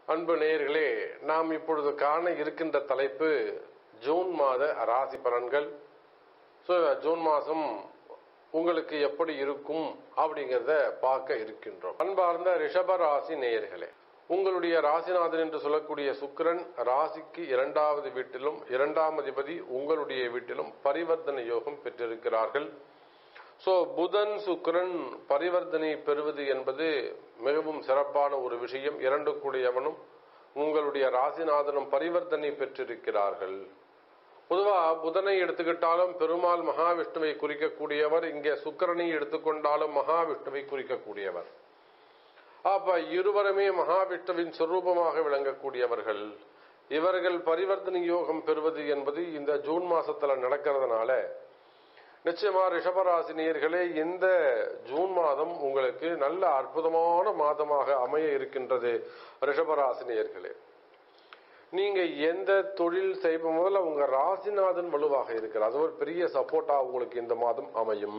அன்பு நேயர்களே நாம் இப்பொழுது காண இருக்கின்ற தலைப்பு ஜூன் மாத ராசி பலன்கள் ஸோ ஜூன் மாதம் உங்களுக்கு எப்படி இருக்கும் அப்படிங்கிறத பார்க்க இருக்கின்றோம் அன்பார்ந்த ரிஷப ராசி நேயர்களே உங்களுடைய ராசிநாதன் என்று சொல்லக்கூடிய சுக்கிரன் ராசிக்கு இரண்டாவது வீட்டிலும் இரண்டாம் அதிபதி உங்களுடைய வீட்டிலும் பரிவர்த்தனை யோகம் பெற்றிருக்கிறார்கள் ஸோ புதன் சுக்கிரன் பரிவர்த்தனை பெறுவது என்பது மிகவும் சிறப்பான ஒரு விஷயம் இரண்டு கூடியவனும் உங்களுடைய ராசிநாதனும் பரிவர்த்தனை பெற்றிருக்கிறார்கள் பொதுவா புதனை எடுத்துக்கிட்டாலும் பெருமாள் மகாவிஷ்ணுவை குறிக்கக்கூடியவர் இங்கே சுக்கிரனை எடுத்துக்கொண்டாலும் மகாவிஷ்ணுவை குறிக்கக்கூடியவர் அப்ப இருவருமே மகாவிஷ்ணுவின் சொரூபமாக விளங்கக்கூடியவர்கள் இவர்கள் பரிவர்த்தனை யோகம் பெறுவது என்பது இந்த ஜூன் மாசத்துல நடக்கிறதுனால நிச்சயமா ரிஷபராசினியர்களே இந்த ஜூன் மாதம் உங்களுக்கு நல்ல அற்புதமான மாதமாக அமைய இருக்கின்றது ரிஷபராசினியர்களே நீங்க எந்த தொழில் செய்யும் முதல்ல உங்க ராசிநாதன் வலுவாக இருக்கிறார் அது ஒரு பெரிய சப்போர்ட்டா உங்களுக்கு இந்த மாதம் அமையும்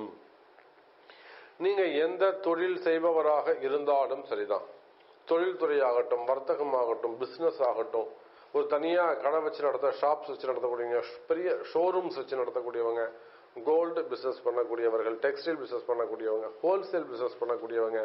நீங்க எந்த தொழில் செய்பவராக இருந்தாலும் சரிதான் தொழில்துறை ஆகட்டும் வர்த்தகம் ஆகட்டும் பிசினஸ் ஆகட்டும் ஒரு தனியா கடை வச்சு நடத்த ஷாப்ஸ் வச்சு நடத்தக்கூடியவங்க பெரிய ஷோரூம்ஸ் வச்சு நடத்தக்கூடியவங்க கோல்டு பிசினஸ் பண்ணக்கூடியவர்கள் டெக்ஸ்டைல் பிசினஸ் பண்ணக்கூடியவங்க ஹோல்சேல் பிசினஸ் பண்ணக்கூடியவங்க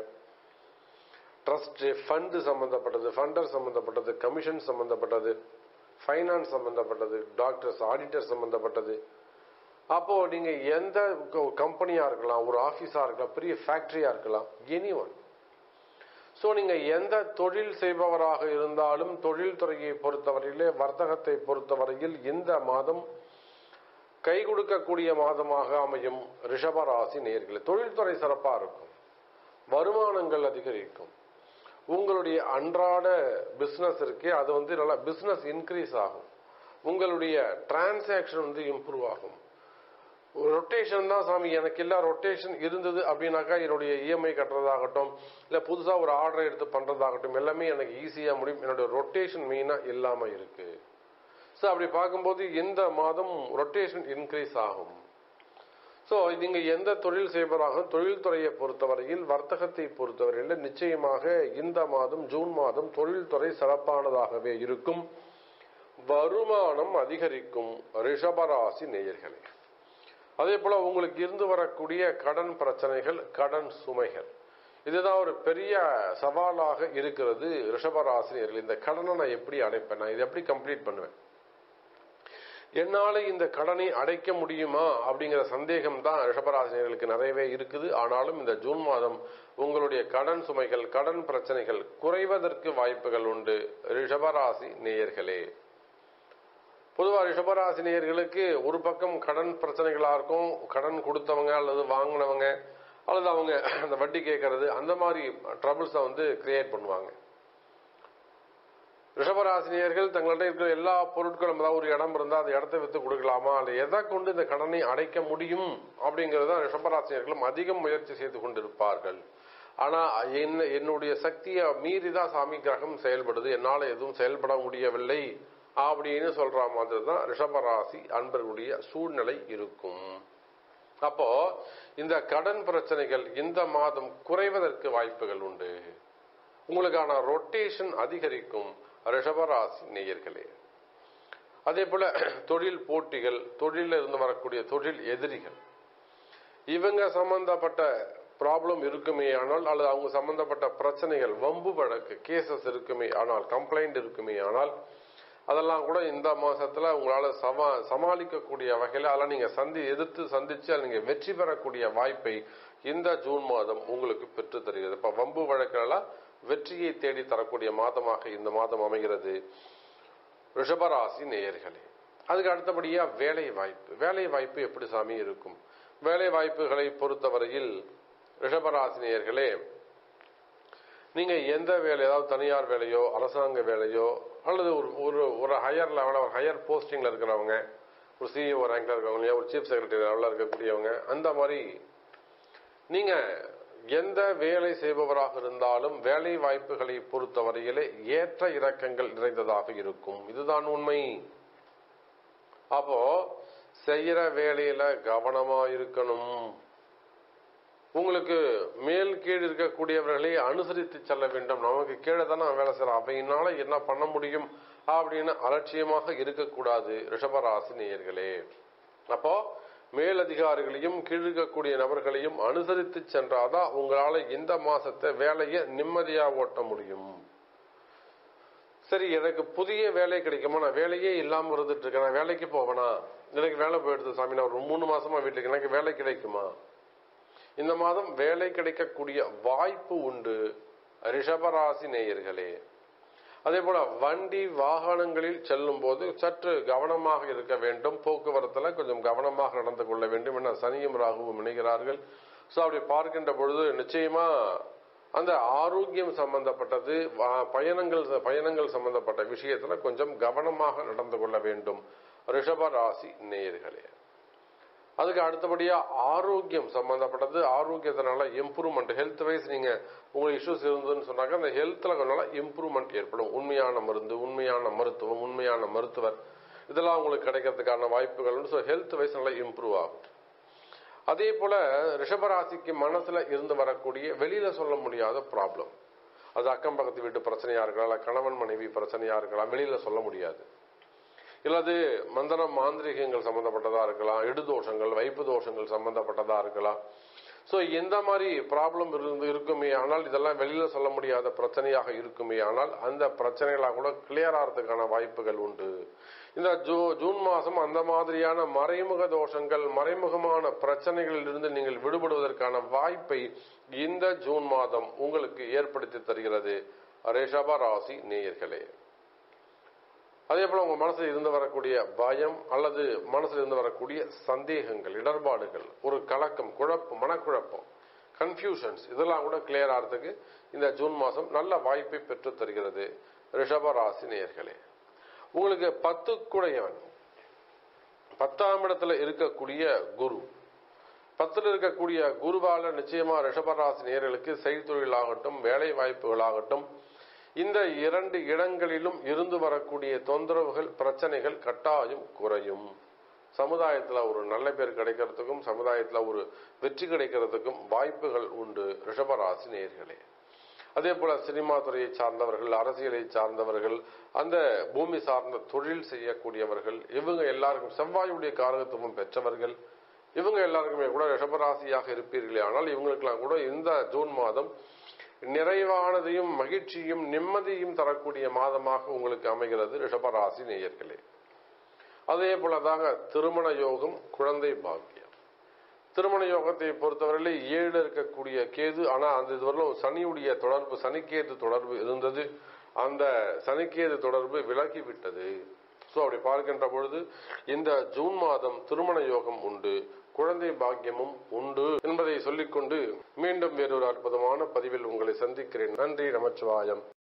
ட்ரஸ்ட் ஃபண்டு சம்பந்தப்பட்டது ஃபண்டர் சம்பந்தப்பட்டது கமிஷன் சம்பந்தப்பட்டது ஃபைனான்ஸ் சம்பந்தப்பட்டது டாக்டர்ஸ் ஆடிட்டர் சம்பந்தப்பட்டது அப்போ நீங்க எந்த கம்பெனியா இருக்கலாம் ஒரு ஆபீஸா இருக்கலாம் பெரிய ஃபேக்டரியா இருக்கலாம் எனி ஒன் ஸோ நீங்க எந்த தொழில் செய்பவராக இருந்தாலும் தொழில் துறையை பொறுத்தவரையிலே வர்த்தகத்தை பொறுத்தவரையில் இந்த மாதம் கை கொடுக்கக்கூடிய மாதமாக அமையும் ரிஷபராசி நேர்களை தொழில்துறை சிறப்பா இருக்கும் வருமானங்கள் அதிகரிக்கும் உங்களுடைய அன்றாட பிசினஸ் இருக்கே அது வந்து நல்லா பிசினஸ் இன்க்ரீஸ் ஆகும் உங்களுடைய டிரான்சாக்ஷன் வந்து இம்ப்ரூவ் ஆகும் ரொட்டேஷன் தான் சாமி எனக்கு இல்ல ரொட்டேஷன் இருந்தது அப்படின்னாக்கா என்னுடைய இஎம்ஐ கட்டுறதாகட்டும் இல்ல புதுசா ஒரு ஆர்டர் எடுத்து பண்றதாகட்டும் எல்லாமே எனக்கு ஈஸியா முடியும் என்னுடைய ரொட்டேஷன் மெயினா இல்லாம இருக்கு ஸோ அப்படி பார்க்கும்போது இந்த மாதம் ரொட்டேஷன் இன்க்ரீஸ் ஆகும் ஸோ நீங்க எந்த தொழில் செய்வதாக தொழில்துறையை பொறுத்தவரையில் வர்த்தகத்தை பொறுத்தவரையில் நிச்சயமாக இந்த மாதம் ஜூன் மாதம் தொழில்துறை சிறப்பானதாகவே இருக்கும் வருமானம் அதிகரிக்கும் ரிஷபராசி நேயர்களே அதே போல உங்களுக்கு இருந்து வரக்கூடிய கடன் பிரச்சனைகள் கடன் சுமைகள் இதுதான் ஒரு பெரிய சவாலாக இருக்கிறது ரிஷபராசினியர்கள் இந்த கடனை நான் எப்படி அடைப்பேன் நான் இதை எப்படி கம்ப்ளீட் பண்ணுவேன் என்னால இந்த கடனை அடைக்க முடியுமா அப்படிங்கிற சந்தேகம் தான் ரிஷபராசினியர்களுக்கு நிறையவே இருக்குது ஆனாலும் இந்த ஜூன் மாதம் உங்களுடைய கடன் சுமைகள் கடன் பிரச்சனைகள் குறைவதற்கு வாய்ப்புகள் உண்டு ரிஷபராசி நேயர்களே பொதுவாக ரிஷபராசி நேயர்களுக்கு ஒரு பக்கம் கடன் பிரச்சனைகளா இருக்கும் கடன் கொடுத்தவங்க அல்லது வாங்கினவங்க அல்லது அவங்க அந்த வட்டி கேட்கறது அந்த மாதிரி ட்ரபிள்ஸை வந்து கிரியேட் பண்ணுவாங்க ரிஷபராசினியர்கள் தங்கள்கிட்ட இருக்கிற எல்லா பொருட்களும் அதாவது ஒரு இடம் இருந்தால் அந்த இடத்த வித்து கொடுக்கலாமா அல்ல எதை கொண்டு இந்த கடனை அடைக்க முடியும் அப்படிங்கறத ரிஷபராசினியர்களும் அதிகம் முயற்சி செய்து கொண்டிருப்பார்கள் ஆனா என்ன என்னுடைய சக்தியை மீறி தான் சாமி கிரகம் செயல்படுது என்னால எதுவும் செயல்பட முடியவில்லை அப்படின்னு சொல்ற மாதிரி தான் ரிஷபராசி அன்பர்களுடைய சூழ்நிலை இருக்கும் அப்போ இந்த கடன் பிரச்சனைகள் இந்த மாதம் குறைவதற்கு வாய்ப்புகள் உண்டு உங்களுக்கான ரொட்டேஷன் அதிகரிக்கும் ரிஷபராசி நேயர்களே அதே போல தொழில் போட்டிகள் தொழிலில் இருந்து வரக்கூடிய தொழில் எதிரிகள் இவங்க சம்பந்தப்பட்ட ப்ராப்ளம் இருக்குமே ஆனால் அல்லது அவங்க சம்பந்தப்பட்ட பிரச்சனைகள் வம்பு வழக்கு கேசஸ் இருக்குமே ஆனால் கம்ப்ளைண்ட் இருக்குமே ஆனால் அதெல்லாம் கூட இந்த மாசத்துல உங்களால சமா சமாளிக்கக்கூடிய வகையில் அதெல்லாம் நீங்க சந்தி எதிர்த்து சந்திச்சு நீங்க வெற்றி பெறக்கூடிய வாய்ப்பை இந்த ஜூன் மாதம் உங்களுக்கு பெற்று தருகிறது இப்ப வம்பு வழக்கெல்லாம் வெற்றியை தேடி தரக்கூடிய மாதமாக இந்த மாதம் அமைகிறது ரிஷபராசி நேயர்களே அதுக்கு அடுத்தபடியா வேலை வாய்ப்பு வேலை வாய்ப்பு எப்படி சாமி இருக்கும் வேலை வாய்ப்புகளை பொறுத்தவரையில் ரிஷபராசி நேயர்களே நீங்க எந்த வேலை ஏதாவது தனியார் வேலையோ அரசாங்க வேலையோ அல்லது ஒரு ஒரு ஒரு ஹையர் லெவலில் ஒரு ஹையர் போஸ்டிங்ல இருக்கிறவங்க ஒரு சிஇஓ ரேங்க்ல இருக்கிறவங்க ஒரு சீஃப் செக்ரட்டரி லெவலில் இருக்கக்கூடியவங்க அந்த மாதிரி நீங்க எந்த வேலை செய்பவராக இருந்தாலும் வேலை வாய்ப்புகளை பொறுத்தவரையிலே ஏற்ற இறக்கங்கள் நிறைந்ததாக இருக்கும் இதுதான் உண்மை அப்போ செய்யற வேலையில கவனமா இருக்கணும் உங்களுக்கு மேல் கீழ் இருக்கக்கூடியவர்களை அனுசரித்து செல்ல வேண்டும் நமக்கு கீழே தானே அவன் வேலை செய்யறான் அவையினால என்ன பண்ண முடியும் அப்படின்னு அலட்சியமாக இருக்கக்கூடாது ரிஷபராசி நேயர்களே அப்போ மேலதிகாரிகளையும் கீழ் இருக்கக்கூடிய நபர்களையும் அனுசரித்து சென்றாதான் உங்களால இந்த மாசத்தை வேலையை நிம்மதியா ஓட்ட முடியும் சரி எனக்கு புதிய வேலை கிடைக்குமா நான் வேலையே இல்லாம இருந்துட்டு இருக்கேன் நான் வேலைக்கு போவேனா எனக்கு வேலை போயிடுது சாமி நான் ஒரு மூணு மாசமா வீட்டுக்கு எனக்கு வேலை கிடைக்குமா இந்த மாதம் வேலை கிடைக்கக்கூடிய வாய்ப்பு உண்டு ரிஷபராசி நேயர்களே அதே போல வண்டி வாகனங்களில் செல்லும் போது சற்று கவனமாக இருக்க வேண்டும் போக்குவரத்துல கொஞ்சம் கவனமாக நடந்து கொள்ள வேண்டும் என சனியும் ராகுவும் இணைகிறார்கள் ஸோ அப்படி பார்க்கின்ற பொழுது நிச்சயமா அந்த ஆரோக்கியம் சம்பந்தப்பட்டது வா- பயணங்கள் பயணங்கள் சம்பந்தப்பட்ட விஷயத்துல கொஞ்சம் கவனமாக நடந்து கொள்ள வேண்டும் ரிஷப ராசி நேயர்களே அதுக்கு அடுத்தபடியா ஆரோக்கியம் சம்பந்தப்பட்டது ஆரோக்கியத்தினால இம்ப்ரூவ்மெண்ட் ஹெல்த் வைஸ் நீங்க உங்களுக்கு இஷ்யூஸ் இருந்ததுன்னு சொன்னாக்க அந்த ஹெல்த்ல கொஞ்சம் இம்ப்ரூவ்மெண்ட் ஏற்படும் உண்மையான மருந்து உண்மையான மருத்துவம் உண்மையான மருத்துவர் இதெல்லாம் உங்களுக்கு கிடைக்கிறதுக்கான வாய்ப்புகள் உண்டு ஸோ ஹெல்த் வைஸ் நல்லா இம்ப்ரூவ் ஆகும் அதே போல ரிஷபராசிக்கு மனசுல இருந்து வரக்கூடிய வெளியில சொல்ல முடியாத ப்ராப்ளம் அது அக்கம் பக்கத்து வீட்டு பிரச்சனையா இருக்கலாம் இல்ல கணவன் மனைவி பிரச்சனையா இருக்கலாம் வெளியில சொல்ல முடியாது இல்லது மந்திரம் மாந்திரிகங்கள் சம்பந்தப்பட்டதா இருக்கலாம் இடுதோஷங்கள் வைப்பு தோஷங்கள் சம்பந்தப்பட்டதா இருக்கலாம் ஸோ எந்த மாதிரி ப்ராப்ளம் இருந்து இருக்குமே ஆனால் இதெல்லாம் வெளியில சொல்ல முடியாத பிரச்சனையாக இருக்குமே ஆனால் அந்த பிரச்சனைகளாக கூட கிளியர் ஆகிறதுக்கான வாய்ப்புகள் உண்டு இந்த ஜூ ஜூன் மாதம் அந்த மாதிரியான மறைமுக தோஷங்கள் மறைமுகமான பிரச்சனைகளில் இருந்து நீங்கள் விடுபடுவதற்கான வாய்ப்பை இந்த ஜூன் மாதம் உங்களுக்கு ஏற்படுத்தி தருகிறது ரிஷப ராசி நேயர்களே அதே போல உங்க மனசுல இருந்து வரக்கூடிய பயம் அல்லது மனசுல இருந்து வரக்கூடிய சந்தேகங்கள் இடர்பாடுகள் ஒரு கலக்கம் குழப்பம் மனக்குழப்பம் கன்ஃபியூஷன்ஸ் இதெல்லாம் கூட கிளியர் ஆகிறதுக்கு இந்த ஜூன் மாதம் நல்ல வாய்ப்பை பெற்று தருகிறது ரிஷப ராசி நேயர்களே உங்களுக்கு பத்து குடையவன் பத்தாம் இடத்துல இருக்கக்கூடிய குரு பத்துல இருக்கக்கூடிய குருவால நிச்சயமா ரிஷபராசி நேயர்களுக்கு செய்தொழிலாகட்டும் வேலை வாய்ப்புகளாகட்டும் இந்த இரண்டு இடங்களிலும் இருந்து வரக்கூடிய தொந்தரவுகள் பிரச்சனைகள் கட்டாயம் குறையும் சமுதாயத்துல ஒரு நல்ல பேர் கிடைக்கிறதுக்கும் சமுதாயத்துல ஒரு வெற்றி கிடைக்கிறதுக்கும் வாய்ப்புகள் உண்டு ரிஷபராசி நேயர்களே அதே போல சினிமா துறையை சார்ந்தவர்கள் அரசியலை சார்ந்தவர்கள் அந்த பூமி சார்ந்த தொழில் செய்யக்கூடியவர்கள் இவங்க எல்லாருக்கும் செவ்வாயுடைய காரகத்துவம் பெற்றவர்கள் இவங்க எல்லாருக்குமே கூட ரிஷபராசியாக இருப்பீர்களே ஆனால் இவங்களுக்கெல்லாம் கூட இந்த ஜூன் மாதம் நிறைவானதையும் மகிழ்ச்சியும் நிம்மதியும் தரக்கூடிய மாதமாக உங்களுக்கு அமைகிறது ரிஷபராசி நேயர்களே அதே போலதாங்க திருமண யோகம் குழந்தை பாக்கியம் திருமண யோகத்தை பொறுத்தவரையில ஏழு இருக்கக்கூடிய கேது ஆனா அந்த இதுவரையிலும் சனியுடைய தொடர்பு சனிக்கேது தொடர்பு இருந்தது அந்த சனிக்கேது தொடர்பு விலகி விட்டது சோ அப்படி பார்க்கின்ற பொழுது இந்த ஜூன் மாதம் திருமண யோகம் உண்டு குழந்தை பாக்கியமும் உண்டு என்பதை சொல்லிக்கொண்டு மீண்டும் வேறொரு அற்புதமான பதிவில் உங்களை சந்திக்கிறேன் நன்றி நமச்சிவாயம்